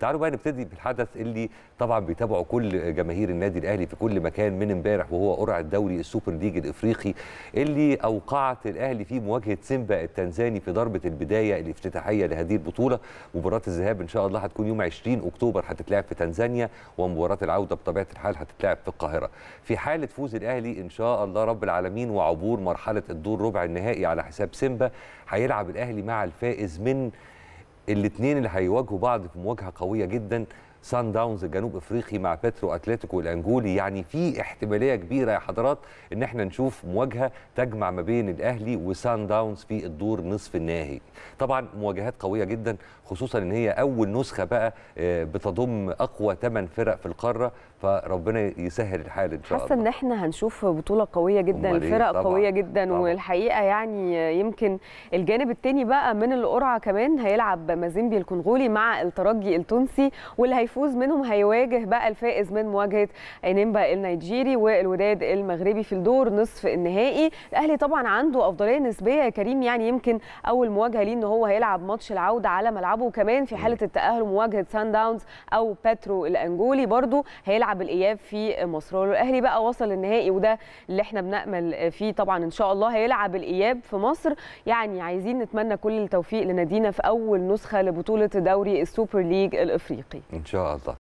تعالوا بقى نبتدي بالحدث اللي طبعا بيتابعه كل جماهير النادي الاهلي في كل مكان من امبارح وهو قرعه الدوري السوبر ليج الافريقي اللي اوقعت الاهلي في مواجهه سيمبا التنزاني في ضربه البدايه الافتتاحيه لهذه البطوله مباراه الذهاب ان شاء الله هتكون يوم 20 اكتوبر هتتلعب في تنزانيا ومباراه العوده بطبيعه الحال هتتلعب في القاهره في حاله فوز الاهلي ان شاء الله رب العالمين وعبور مرحله الدور ربع النهائي على حساب سيمبا هيلعب الاهلي مع الفائز من الاثنين اللي هيواجهوا بعض في مواجهه قويه جدا سان داونز الجنوب افريقي مع بيترو اتلتيكو الانجولي يعني في احتماليه كبيره يا حضرات ان احنا نشوف مواجهه تجمع ما بين الاهلي وسان داونز في الدور نصف النهائي طبعا مواجهات قويه جدا خصوصا ان هي اول نسخه بقى بتضم اقوى ثمان فرق في القاره فربنا يسهل الحال ان شاء الله حاسه ان احنا هنشوف بطوله قويه جدا الفرق قويه جدا طبعًا. والحقيقه يعني يمكن الجانب الثاني بقى من القرعه كمان هيلعب مازيمبي الكونغولي مع الترجي التونسي واللي هيفوز منهم هيواجه بقى الفائز من مواجهه انيمبا النيجيري والوداد المغربي في الدور نصف النهائي الاهلي طبعا عنده افضليه نسبيه يا كريم يعني يمكن اول مواجهه ليه ان هو هيلعب ماتش العوده على ملعبه وكمان في حاله التاهل مواجهه سان داونز او باترو الانجولي برضو هيلعب الاياب في مصر الاهلي بقى وصل النهائي وده اللي احنا بنامل فيه طبعا ان شاء الله هيلعب الاياب في مصر يعني عايزين نتمنى كل التوفيق لنادينا في اول نسخه لبطوله دوري السوبر ليج الافريقي ان شاء الله